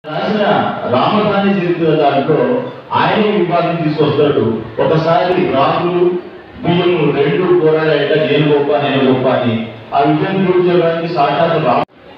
రాసిన రామకాని చరిత్ర దాంట్లో ఆయనే విభాగం తీసుకొస్తాడు ఒకసారి రాజులు బియ్యం రెండు పోరాడేట నేను గొప్ప నేను గొప్ప అని ఆ విజయం చూపించడానికి సాక్షాత్ రామ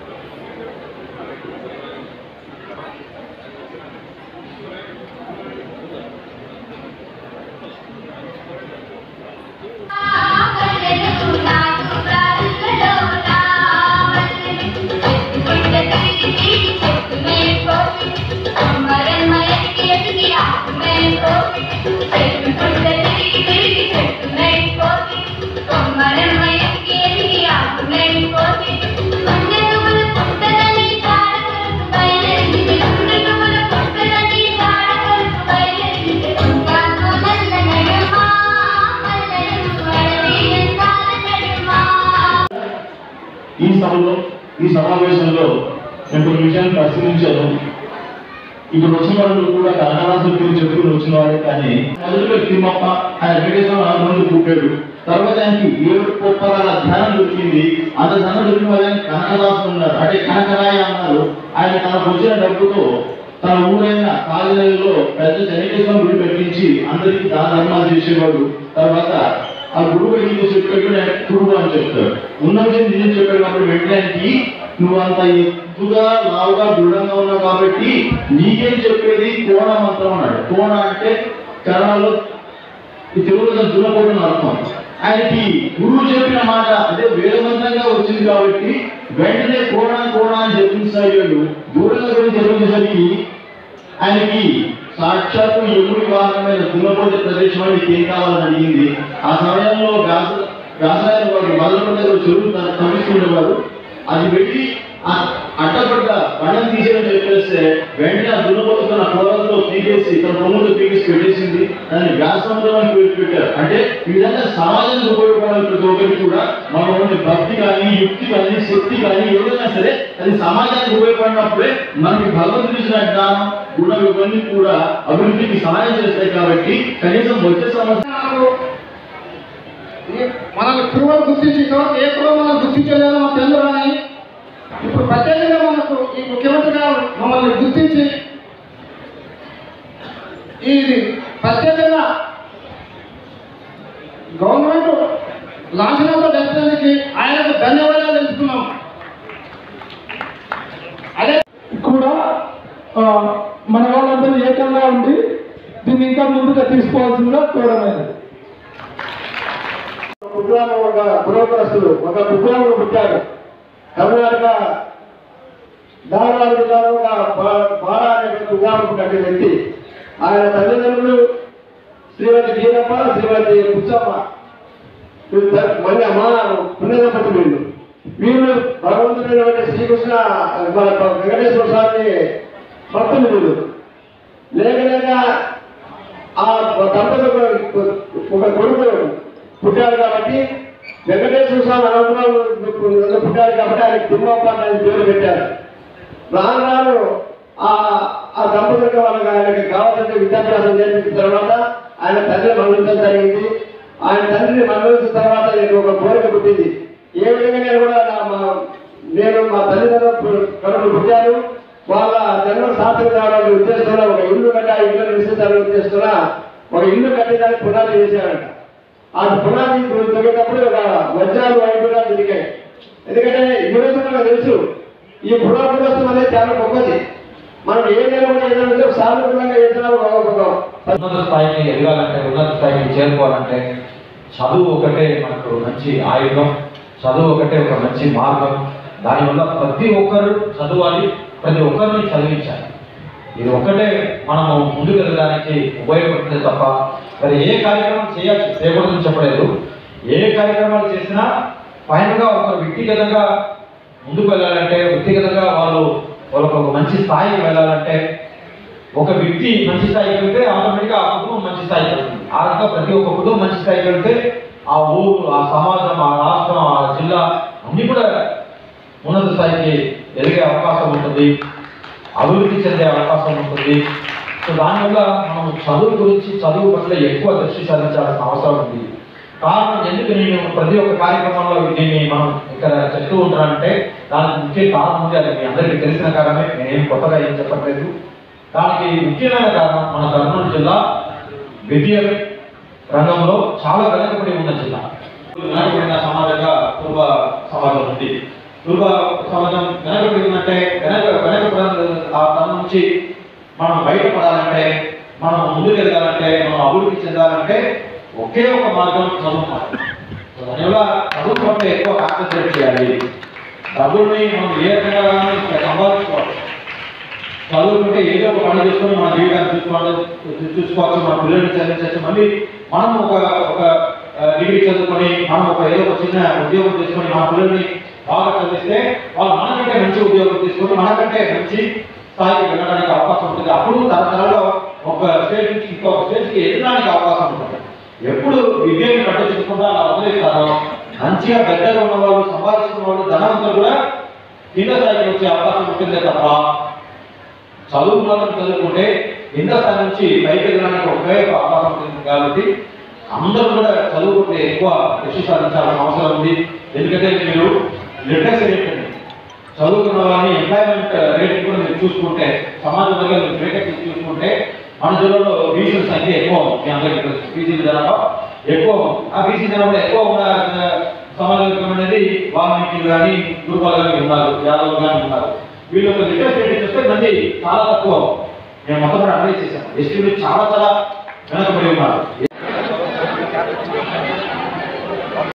ఈ సభలో ఈ సమావేశంలో నేను కొన్ని విషయాన్ని పరిశీలించాను ఇప్పుడు వచ్చిన వాళ్ళు కూడా కనకరాజుల పేరు చెప్పుకుని వచ్చిన వాడే కానీ మొదలుగా తిమ్మప్ప ఆయన వెంకటేశ్వర ఆనందంలో పుట్టాడు తర్వాత ఆయనకి ఏడు గొప్పల ధ్యానం దొరికింది అంత ధనం దొరికిన వాళ్ళని కనకదాసు ఉన్నారు అంటే కనకరాయ అన్నారు ఆయన తనకు వచ్చిన డబ్బుతో తన ఊరైన కాలేజీలో పెద్ద వెంకటేశ్వరం గుడి పెట్టించి అందరికీ దాన ధర్మాలు చేసేవాడు తర్వాత ఆ గురువు ఏం చెప్పాడు నేను గురువు అని చెప్తాడు ఉన్న విషయం నిజం చెప్పాడు కాబట్టి వెంటనే నువ్వు అంత ఎత్తుగా లావుగా దృఢంగా ఉన్నావు కాబట్టి నీకేం చెప్పేది కోణ మంత్రం అన్నాడు కోణ అంటే కన్నడలో ఈ తెలుగులో దున్నపోవడం అర్థం ఆయనకి గురువు చెప్పిన మాట అదే వేదమంత్రంగా వచ్చింది కాబట్టి వెంటనే కోణ కోణ అని చెప్పించాడు దూరంగా గురించి చెప్పించేసరికి ఆయనకి సాక్షాత్తు ఎముడి వాహనమైన దున్నపోతే ప్రదేశం అని ఏం కావాలని అడిగింది ఆ సమయంలో వ్యాస వ్యాసాయన వారు మొదలు దగ్గర చెరువు తవ్విస్తుండేవారు అది వెళ్ళి ఆ అడ్డపడ్డ బండం తీసేయని చెప్పేస్తే వెంటనే ఆ దున్నపోతు తన కోరలతో పీకేసి తన కొమ్ములతో పీకేసి పెట్టేసింది దాన్ని వ్యాసంలో అని పేరు పెట్టారు అంటే ఈ విధంగా సమాజానికి ఉపయోగపడాలి ప్రతి ఒక్కరికి కూడా మనం ఉండే భక్తి కానీ యుక్తి కానీ శక్తి కానీ ఏదైనా సరే అది సమాజానికి ఉపయోగపడినప్పుడే మనకి భగవంతుడు ఇచ్చిన జ్ఞానం గుణం ఇవన్నీ కూడా అభివృద్ధికి సహాయం చేస్తాయి కాబట్టి కనీసం వచ్చే సంవత్సరం మనల్ని కురువలు గుర్తించి ఇంతవరకు ఏ కురువు మనం గుర్తించలేదో మనకు తెలియదు కానీ ఇప్పుడు ప్రత్యేకంగా మనకు ఈ ముఖ్యమంత్రి గారు మమ్మల్ని గుర్తించి ఇది ప్రత్యేకంగా గవర్నమెంట్ లాంఛనంతో జరిపేందుకు ఆయనకు ధన్యవాదాలు తెలుపుతున్నాం అదే కూడా ఆ, మన వాళ్ళందరూ ఏకంగా ఉండి దీన్ని ఇంకా ముందుగా తీసుకోవాల్సిందిగా కోరమైనది కుగ్రామం ఒక పురోగరస్తుడు ఒక కుగ్రామంలో పుట్టాడు కర్ణాటక ధారవాడ జిల్లాలో ఒక బా- బారా అనే ఒక కుగ్రామం పుట్టిన వ్యక్తి ఆయన తల్లిదండ్రులు శ్రీమతి గీరమ్మ శ్రీమతి పుచ్చమ్మ వీళ్ళు త- మళ్ళీ అమ్మ పుణ్యదంపతి వీళ్ళు వీళ్ళు భగవంతుడైనటువంటి శ్రీకృష్ణ మన వెంకటేశ్వర స్వామి భక్తులు వీళ్ళు లేక లేక ఆ దంపతులకు ఒక కొడుకు పుట్టాడు కాబట్టి వెంకటేశ్వర స్వామి అనుగ్రహం పుట్టాడు కాబట్టి ఆయన తిమ్మప్ప అని పేరు పెట్టారు రాను రాను ఆ ఆ దంపతులకు వాళ్ళకి ఆయనకి కావాల్సిన విద్యాభ్యాసం చేసిన తర్వాత ఆయన తండ్రి మరణించడం జరిగింది ఆయన తండ్రిని మరణించిన తర్వాత నేను ఒక కోరిక పుట్టింది ఏ విధంగా నేను కూడా నా మా- నేను మా తల్లిదండ్రులు కడుపు పుట్టాను వాళ్ళ జన్మ సార్థక కావాలనే ఉద్దేశంలో ఒక ఇల్లు కట్టి ఆ ఇల్లు నివసించాలనే ఉద్దేశంలో ఒక ఇల్లు కట్టడానికి పునాది వేసాడంట ఆ పునాది తొగేటప్పుడు ఒక వజ్రాలు వైపుగా తిరిగాయి ఎందుకంటే ఈ రోజు మనకు తెలుసు ఈ పునర్పురస్తం అనేది చాలా గొప్పది మనం ఏదైనా కూడా ఏదైనా సానుకూలంగా ఏదైనా ఒక ఉన్నత స్థాయికి ఎదగాలంటే ఉన్నత స్థాయికి చేరుకోవాలంటే చదువు ఒకటే మనకు మంచి ఆయుధం చదువు ఒకటే ఒక మంచి మార్గం దానివల్ల ప్రతి ఒక్కరు చదవాలి ప్రతి ఒక్కరిని చదివించాలి ఇది ఒక్కటే మనము ముందుకు వెళ్ళడానికి ఉపయోగపడుతుంది తప్ప మరి ఏ కార్యక్రమం చేయచ్చు చేయకూడదని చెప్పలేదు ఏ కార్యక్రమాలు చేసినా ఫైనల్గా ఒక వ్యక్తిగతంగా ముందుకు వెళ్ళాలంటే వ్యక్తిగతంగా వాళ్ళు వాళ్ళకు ఒక మంచి స్థాయికి వెళ్ళాలంటే ఒక వ్యక్తి మంచి స్థాయికి వెళ్తే ఆటోమేటిక్గా ఆ కుటుంబం మంచి స్థాయికి వెళ్తుంది ఆ రకంగా ప్రతి ఒక్క కుటుంబం మంచి స్థాయికి వెళ్తే ఆ ఊరు ఆ సమాజం ఆ రాష్ట్రం ఆ జిల్లా అన్ని కూడా ఉన్నత స్థాయికి ఎదిగే అవకాశం ఉంటుంది అభివృద్ధి చెందే అవకాశం ఉంటుంది సో దానివల్ల మనం చదువు గురించి చదువు పట్ల ఎక్కువ దృష్టి సారించాల్సిన అవసరం ఉంది కారణం ఎందుకు నేను ప్రతి ఒక్క కార్యక్రమంలో దీన్ని మనం ఇక్కడ చెప్తూ ఉంటానంటే దానికి ముఖ్య కారణం ఉంది అది మీ అందరికీ తెలిసిన కారణమే నేనేం కొత్తగా ఏం చెప్పట్లేదు దానికి ముఖ్యమైన కారణం మన కర్నూలు జిల్లా విద్య రంగంలో చాలా వెనకబడి ఉన్న జిల్లా వెనకబడిన సమాజంగా పూర్వ సమాజం ఉంది పూర్వ సమాజం వెనకబడి ఉందంటే వెనక వెనకబడిన ఆ తరం నుంచి మనం బయటపడాలంటే మనం ముందుకు ఎదగాలంటే మనం అభివృద్ధి చెందాలంటే ఒకే ఒక మార్గం చదువు మార్గం. దానివల్ల చదువు పట్ల ఎక్కువ కాన్సన్ట్రేట్ చేయాలి డబ్బుల్ని మనం ఏ రకంగా కానీ సంపాదించుకోవాలి చదువుకుంటే ఏదో ఒక పని చేసుకొని మన జీవితాన్ని చూసుకోవాలి చూసుకోవచ్చు మన పిల్లల్ని చదివించవచ్చు మళ్ళీ మనం ఒక ఒక ఆ, డిగ్రీ చదువుకొని మనం ఒక ఏదో ఒక చిన్న ఉద్యోగం తీసుకొని మన పిల్లల్ని బాగా చదివిస్తే వాళ్ళు మనకంటే మంచి ఉద్యోగం తీసుకొని మనకంటే మంచి స్థాయికి వెళ్ళడానికి అవకాశం ఉంటుంది అప్పుడు తరతరాల్లో ఒక స్టేజ్ నుంచి ఇంకొక స్టేజ్కి ఎదగడానికి అవకాశం ఉంటుంది ఎప్పుడు విద్యని పట్టించకుండా అలా వదిలేస్తారో మంచిగా పెద్దగా ఉన్న వాళ్ళు సంపాదించుకున్న వాళ్ళు ధనవంతులు కూడా కింద స్థాయికి వచ్చే అవకాశం ఉంటుందే తప్ప చదువు మాత్రం చదువుకుంటే కింద స్థాయి నుంచి పైకి ఎదగడానికి ఒకే ఒక అవకాశం ఉంటుంది కాబట్టి అందరూ కూడా చదువుకుంటే ఎక్కువ కృషి సాధించాల్సిన అవసరం ఉంది ఎందుకంటే మీరు లిటరసీ రేట్ అండి చదువుకున్న వారిని ఎంప్లాయ్మెంట్ రేట్ కూడా మీరు చూసుకుంటే సమాజంలో మీరు రేట్ చూసుకుంటే మన జిల్లాలో బీసీల సంఖ్య ఎక్కువ ఉంది. మీ అందరికీ తెలుసు బీసీ జనాభా ఎక్కువ ఉంది. ఆ బీసీ జనాభా ఎక్కువ ఉన్న ఆ, సమాజం అనేది వాల్మీకి కానీ గురుపాల్ కానీ ఉన్నారు యాదవ్ కానీ ఉన్నారు వీళ్ళు ఒక లిటరసీ రేట్ చూస్తే మంది చాలా తక్కువ మేము మొత్తం కూడా అప్లై చేశాం ఎస్టీలు చాలా చాలా వెనకబడి ఉన్నారు